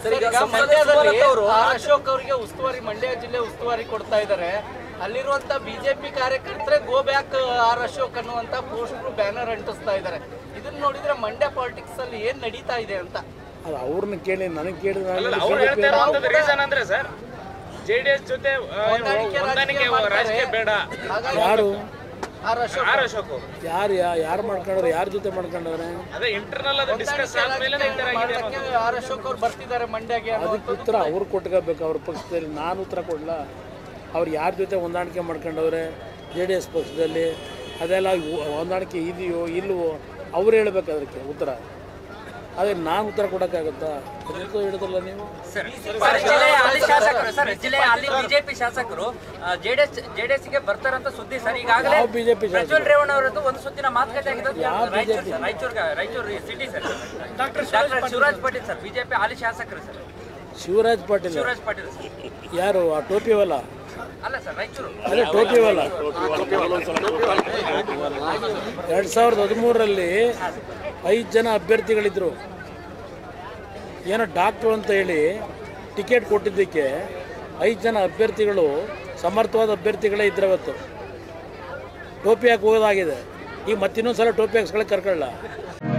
Sir, ಈಗ ಮಂಡ್ಯದಲ್ಲಿ R Ashok ಅವರಿಗೆ ಉಸ್ತುವಾರಿ ಮಂಡ್ಯ ಜಿಲ್ಲೆ ಉಸ್ತುವಾರಿ ಕೊಡ್ತಾ ಇದ್ದಾರೆ ಅಲ್ಲಿರುವಂತ ಬಿಜೆಪಿ ಕಾರ್ಯಕರ್ತರೆ ಗೋ ಬ್ಯಾಕ್ ಆರ್ ಅಶೋಕ್ ಅನ್ನುವಂತ ಪೋಸ್ಟರ್ ಬ್ಯಾನರ್ ಅಂಟಿಸ್ತಾ ಇದ್ದಾರೆ ಇದನ್ನ ನೋಡಿದ್ರೆ ಮಂಡ್ಯ ಪಾಲಿಟಿಕ್ಸ್ ಅಲ್ಲಿ ಏನ್ ನಡೀತಾ ಇದೆ ಅಂತ ಅದು ಅವ್ರನ್ನ ಕೇಳಿ ನನಗೆ ಕೇಳಿದ ಅವ್ರು ಹೇಳ್ತಾ ಇರುವಂತದ್ದು ರೀಸನ್ ಅಂದ್ರೆ ಸರ್ ಜೆಡಿಎಸ್ ಜೊತೆ ಆ, ಹೊಂದಾಣಿಕೆ ಹೊಂದಾಣಿಕೆ ರಾಜಕೀಯ ರಾಜಕೀಯ ಬೇಡ ಹಾಗಾಗಿ ಯಾರು ಆರ್ ಅಶೋಕ್ ಆರ್ ಅಶೋಕ್ ಅವರು ಯಾರು ಯಾರು ಮಾಡ್ಕೊಂಡ್ರೆ ಯಾರ ಜೊತೆ ಮಾಡ್ಕೊಂಡವ್ರೆ ಅದೇ ಇಂಟರ್ನಲ್ ಅದು ಡಿಸ್ಕಸ್ ಆದ್ಮೇಲೆ ಇಂಟರ್ ಆಗಿದೆ ಅನ್ನೋದು. ಮಾಡಕ್ಕೆ ಆರ್ ಅಶೋಕ್ ಅವ್ರು ಬರ್ತಿದ್ದಾರೆ ಮಂಡ್ಯಗೆ ಅದಕ್ಕೆ ಅನ್ನುವಂಥದ್ದು ಉತ್ತರ ಅವ್ರು ಕೊಟ್ಕೋಬೇಕು ಅವ್ರ ಪಕ್ಷದಲ್ಲಿ ನಾನು ಉತ್ತರ ಕೊಡಲ್ಲ ಅವ್ರು ಯಾರ ಜೊತೆ ಹೊಂದಾಣಿಕೆ ಮಾಡ್ಕೊಂಡವ್ರೆ ಜೆ ಡಿ ಎಸ್ ಪಕ್ಷದಲ್ಲಿ ಅದೆಲ್ಲ ಹೊ- ಹೊಂದಾಣಿಕೆ ಇದೆಯೋ ಇಲ್ವೋ ಅವ್ರು ಹೇಳ್ಬೇಕು ಅದಕ್ಕೆ ಉತ್ತರ ಅದೇ ನಾನು ಉತ್ತರ ಕೊಡೋಕ್ಕಾಗುತ್ತಾ ಅದಕ್ಕೂ ಹಿಡಿದಲ್ಲ ನೀವು ಸರ್ ಜಿಲ್ಲೆಯ ಹಾಲಿ ಶಾಸಕರು ಸರ್ ಜಿಲ್ಲೆಯ ಹಾಲಿ ಬಿಜೆಪಿ ಶಾಸಕರು ಜೆಡಿಎಸ್ ಜೆಡಿಎಸ್ ಗೆ ಬರ್ತಾರಂತ ಸುದ್ದಿ ಸರ್ ಈಗಾಗಲೇ ಯಾವ ಬಿಜೆಪಿ ಪ್ರಜ್ವಲ್ ರೇವಣ್ಣ ಅವರದ್ದು ಒಂದು ಸುತ್ತಿನ ಮಾತುಕತೆ ಆಗಿದೆ ಅಂತ ಯಾವ Raichur BJP? Sir Raichur Raichur city sir doctor Shivraj Patil sir BJP ಹಾಲಿ ಶಾಸಕರು ಸರ್ ಶಿವರಾಜ್ ಪಾಟೀಲ್ ಶಿವರಾಜ್ ಪಾಟೀಲ್ ಸರ್ ಯಾರು ಆ ಟೋಪಿವಲ್ಲ ಅಲ್ಲ ಸರ್ ರಾಯಚೂರು ಅದೇ ಟೋಪಿವಲ್ಲ ಎರಡು ಸಾವಿರದ ಹದಿಮೂರರಲ್ಲಿ ಐದು ಜನ ಅಭ್ಯರ್ಥಿಗಳಿದ್ರು ಏನೋ ಡಾಕ್ಟ್ರು ಅಂತ ಹೇಳಿ ಟಿಕೆಟ್ ಕೊಟ್ಟಿದ್ದಕ್ಕೆ ಐದು ಜನ ಅಭ್ಯರ್ಥಿಗಳು ಸಮರ್ಥವಾದ ಅಭ್ಯರ್ಥಿಗಳೇ ಇದ್ರೆ ಇವತ್ತು ಟೋಪಿ ಹಾಕಿ ಹೋಗೋದಾಗಿದೆ ಈಗ ಮತ್ತಿನ್ನೊಂದು ಸಲ ಟೋಪಿ ಹಾಕ್ಸ್ಕೊಳಕ್ಕೆ ಕರ್ಕೊಳ್ಳ